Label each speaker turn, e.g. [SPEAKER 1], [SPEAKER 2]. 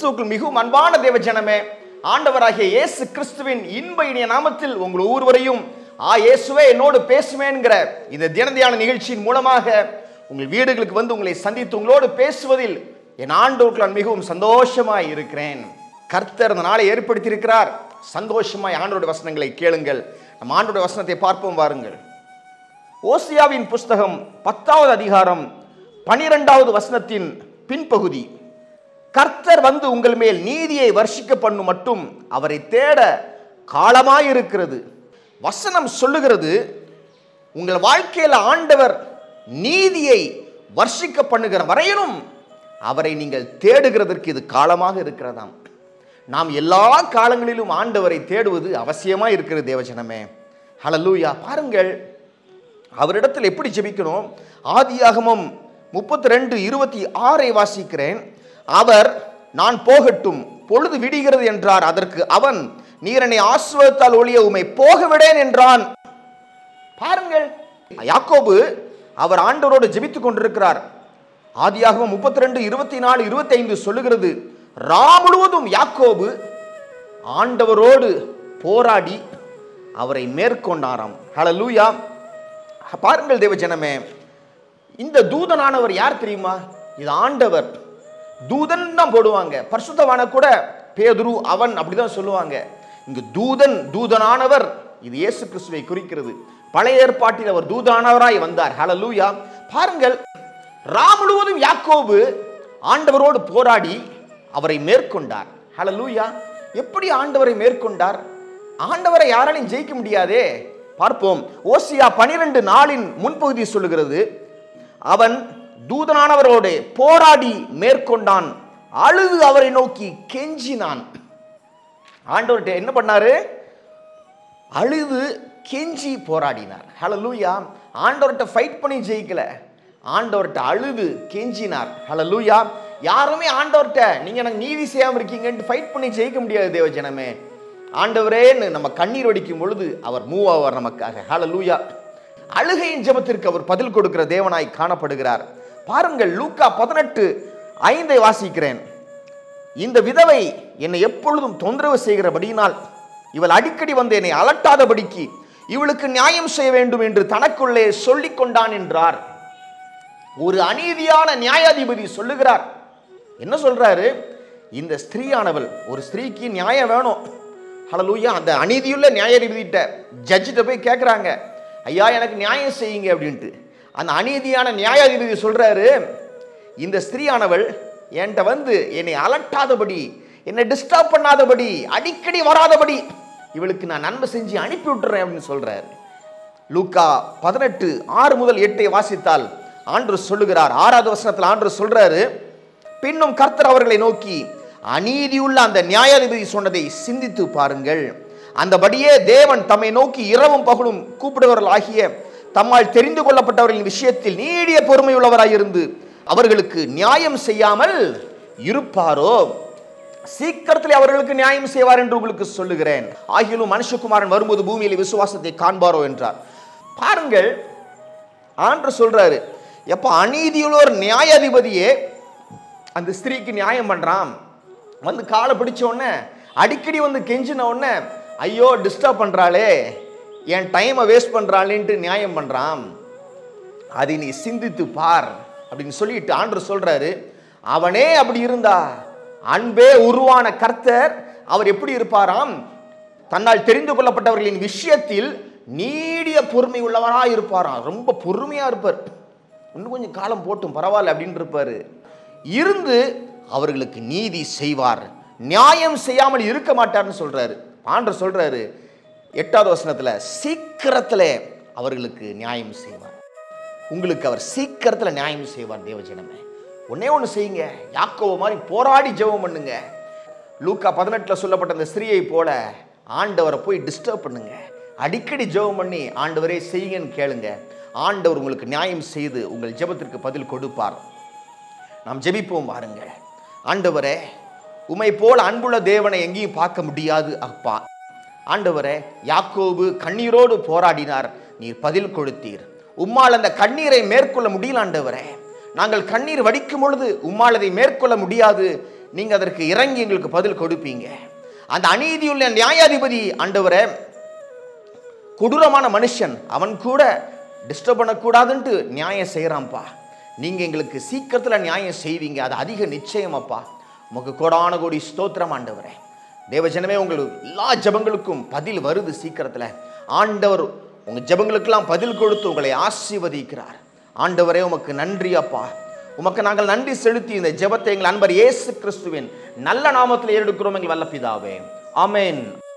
[SPEAKER 1] கிறிஸ்துவுக்குள் மிகவும் அன்பான தேவ ஜனமே ஆண்டவராகிய இயேசு கிறிஸ்துவின் இன்ப இனிய நாமத்தில் உங்கள் ஒவ்வொருவரையும் ஆ இயேசுவே என்னோடு பேசுவேன்கிற இந்த தினதியான நிகழ்ச்சியின் மூலமாக உங்கள் வீடுகளுக்கு வந்து உங்களை சந்தித்து உங்களோடு பேசுவதில் என் ஆண்டவருக்கு நான் மிகவும் சந்தோஷமாய் இருக்கிறேன் கர்த்தர் அந்த நாளை ஏற்படுத்தி இருக்கிறார் சந்தோஷமாய் ஆண்டோட வசனங்களை கேளுங்கள் நம்ம ஆண்டோட வசனத்தை பார்ப்போம் வாருங்கள் ஓசியாவின் புஸ்தகம் பத்தாவது அதிகாரம் பனிரெண்டாவது வசனத்தின் பின்பகுதி கர்த்தர் வந்து உங்கள் மேல் நீதியை வர்ஷிக்க பண்ணும் மட்டும் அவரை தேட காலமாயிருக்கிறது வசனம் சொல்லுகிறது உங்கள் வாழ்க்கையில் ஆண்டவர் நீதியை வர்ஷிக்க பண்ணுகிற வரையிலும் அவரை நீங்கள் தேடுகிறதற்கு இது காலமாக இருக்கிறதாம் நாம் எல்லா காலங்களிலும் ஆண்டவரை தேடுவது அவசியமாக இருக்கிறது தேவஜனமே ஹalleluya பாருங்கள் அவரிடத்தில் எப்படி ஜெபிக்கணும் ஆதியாகமம் முப்பத்தி ரெண்டு இருபத்தி ஆறை வாசிக்கிறேன் அவர் நான் போகட்டும் பொழுது விடுகிறது என்றார் அதற்கு அவன் நீரனை ஆசுவத்தால் ஒளிய உமை போக விடேன் என்றான் பாருங்கள் யாக்கோபு அவர் ஆண்டவரோடு ஜெபித்துக் கொண்டிருக்கிறார் ஆதியாகமம் முப்பத்தி ரெண்டு இருபத்தி நாலு இருபத்தி ஐந்து சொல்லுகிறது ரா முழுவதும் யாக்கோபு ஆண்டவரோடு போராடி அவரை மேற்கொண்டாராம் ஹalleluya பாருங்கள் தேவ ஜனமே இந்த தூதனானவர் யார் தெரியுமா இது ஆண்டவர் தூதன் தான் போடுவாங்க பரிசுத்தவான கூட பேதுரு அவன் அப்படிதான் சொல்லுவாங்க இங்கு தூதன் தூதனானவர் இது இயேசு கிறிஸ்துவை குறிக்கிறது பழைய ஏற்பாட்டில் அவர் தூதனானவராய் வந்தார் ஹalleluya பாருங்கள் ரா முழுவதும் யாக்கோபு ஆண்டவரோடு போராடி அவரை மேற்கொண்டார் ஹalleluya எப்படி ஆண்டவரை மேற்கொண்டார் ஆண்டவரை யாராலையும் ஜெயிக்க முடியாதே பார்ப்போம் ஓசியா பனிரெண்டு நாளின் முன்பகுதி சொல்லுகிறது அவன் தூதனானவரோடு போராடி மேற்கொண்டான் அழுது அவரை நோக்கி கெஞ்சினான் ஆண்டவர்கிட்ட என்ன பண்ணாரு அழுது கெஞ்சி போராடினார் ஹalleluya ஆண்டவர்கிட்ட ஃபைட் பண்ணி ஜெயிக்கல ஆண்டவர்கிட்ட அழுது கெஞ்சினார் ஹalleluya யாருமே ஆண்டவர்கிட்ட நீங்க எனக்கு நீதி செய்யாம இருக்கீங்கன்னு ஃபைட் பண்ணி ஜெயிக்க முடியாது தேவ ஜனமே ஆண்டவரேன்னு நம்ம கண்ணீர் வடிக்கும் பொழுது அவர் மூவ் ஆவார் நமக்காக ஹalleluya அழுகையின் ஜெபத்திற்கு அவர் பதில் கொடுக்கிற தேவனாய் காணப்படுகிறார் பாருங்கள் லூக்கா பதினெட்டு ஐந்தை வாசிக்கிறேன் இந்த விதவை என்னை எப்பொழுதும் தொந்தரவு செய்கிறபடியினால் இவள் அடிக்கடி வந்து என்னை அலட்டாதபடிக்கு இவளுக்கு நியாயம் செய்ய வேண்டும் என்று தனக்குள்ளே சொல்லிக் கொண்டான் என்றார் ஒரு அநீதியான நியாயாதிபதி சொல்லுகிறார் என்ன சொல்றாரு இந்த ஸ்திரீயானவள் ஒரு ஸ்திரீக்கு நியாயம் வேணும் ஹalleluya அந்த அநீதியுள்ள நியாயாதிபதிகிட்ட ஜட்ஜிட்ட போய் கேட்குறாங்க ஐயா எனக்கு நியாயம் செய்யுங்க அப்படின்ட்டு அந்த அநீதியான நியாயாதிபதி சொல்றாரு இந்த ஸ்திரீயானவள் என்கிட்ட வந்து என்னை அலட்டாதபடி என்னை டிஸ்டர்ப் பண்ணாதபடி அடிக்கடி வராதபடி இவளுக்கு நான் நன்மை செஞ்சு அனுப்பி விட்டுறேன் அப்படின்னு சொல்றாரு லூக்கா பதினெட்டு ஆறு முதல் எட்டை வாசித்தால் ஆண்டு சொல்லுகிறார் ஆறாவது வசனத்தில் ஆண்டு சொல்றாரு பின்னும் கர்த்தர் அவர்களை நோக்கி அநீதியுள்ள அந்த நியாயாதிபதி சொன்னதை சிந்தித்து பாருங்கள் அந்தபடியே தேவன் தம்மை நோக்கி இரவும் பகலும் கூப்பிடுவர்கள் ஆகிய தம்மால் தெரிந்து கொள்ளப்பட்டவர்களின் விஷயத்தில் நீடிய பொறுமையுள்ளவராயிருந்து அவர்களுக்கு நியாயம் செய்யாமல் இருப்பாரோ சீக்கிரத்தில் அவர்களுக்கு நியாயம் செய்வார் என்று உங்களுக்கு சொல்லுகிறேன் ஆகிலும் மனுஷகுமாரன் வரும்போது பூமியில் விசுவாசத்தை காண்பாரோ என்றார் பாருங்கள் ஆண்டு சொல்றாரு எப்ப அநீதியுள்ள ஒரு நியாயாதிபதியே அந்த ஸ்திரீக்கு நியாயம் பண்றான் வந்து காலை பிடிச்ச உடனே அடிக்கடி வந்து கெஞ்சின உடனே ஐயோ டிஸ்டர்ப் பண்றாளே என் டைமை வேஸ்ட் பண்றாளேன்ட்டு நியாயம் பண்றான் அதை நீ சிந்தித்து பார் அப்படின்னு சொல்லிட்டு ஆண்டு சொல்றாரு அவனே அப்படி இருந்தா அன்பே உருவான கர்த்தர் அவர் எப்படி இருப்பாராம் தன்னால் தெரிந்து கொள்ளப்பட்டவர்களின் விஷயத்தில் நீடிய பொறுமை உள்ளவராக இருப்பாராம் ரொம்ப பொறுமையா இருப்பார் இன்னும் கொஞ்சம் காலம் போட்டும் பரவாயில்ல அப்படின்னு இருப்பாரு இருந்து அவர்களுக்கு நீதி செய்வார் நியாயம் செய்யாமல் இருக்க மாட்டார்னு சொல்றாரு ஆண்டர் சொல்றாரு எட்டாவது வசனத்துல சீக்கிரத்துல அவர்களுக்கு நியாயம் செய்வார் உங்களுக்கு அவர் சீக்கிரத்தில் நியாயம் செய்வார் தேவஜனமே ஒன்னே ஒன்று செய்யுங்க யாக்கோவ மாதிரி போராடி ஜெபம் பண்ணுங்க லூக்கா பதினெட்டில் சொல்லப்பட்ட அந்த ஸ்திரீயை போல ஆண்டவரை போய் டிஸ்டர்ப் பண்ணுங்க அடிக்கடி ஜெபம் பண்ணி ஆண்டவரே செய்யுங்கன்னு கேளுங்க ஆண்டவர் உங்களுக்கு நியாயம் செய்து உங்கள் ஜெபத்திற்கு பதில் கொடுப்பார் நாம் ஜெபிப்போம் பாருங்க ஆண்டவரே உமை போல் அன்புள்ள தேவனை எங்கேயும் பார்க்க முடியாது அப்பா ஆண்டவரே யாக்கோபு கண்ணீரோடு போராடினார் நீர் பதில் கொடுத்தீர் உம்மால் அந்த கண்ணீரை மேற்கொள்ள முடியல ஆண்டவரே நாங்கள் கண்ணீர் வடிக்கும் பொழுது உம்மால் அதை மேற்கொள்ள முடியாது நீங்க அதற்கு இறங்கி எங்களுக்கு பதில் கொடுப்பீங்க அந்த அநீதியுள்ள நியாயாதிபதி ஆண்டவரே கொடூரமான மனுஷன் அவன் கூட டிஸ்டர்ப் பண்ணக்கூடாதுன்ட்டு நியாயம் செய்கிறான்ப்பா நீங்கள் எங்களுக்கு சீக்கிரத்தில் நியாயம் செய்வீங்க அது அதிக நிச்சயமாப்பா உமக்கு கோடான கோடி ஸ்தோத்திரம் ஆண்டவரே தேவஜனமே உங்கள் எல்லா ஜெபங்களுக்கும் பதில் வருது சீக்கிரத்தில் ஆண்டவர் உங்கள் ஜெபங்களுக்கெல்லாம் பதில் கொடுத்து உங்களை ஆசீர்வதிக்கிறார் ஆண்டவரே உமக்கு நன்றி அப்பா உமக்கு நாங்கள் நன்றி செலுத்தி இந்த ஜெபத்தை எங்கள் அன்பர் இயேசு கிறிஸ்துவின் நல்ல நாமத்தில் ஏறெடுக்கிறோம் எங்கள் வல்ல பிதாவே ஆமென்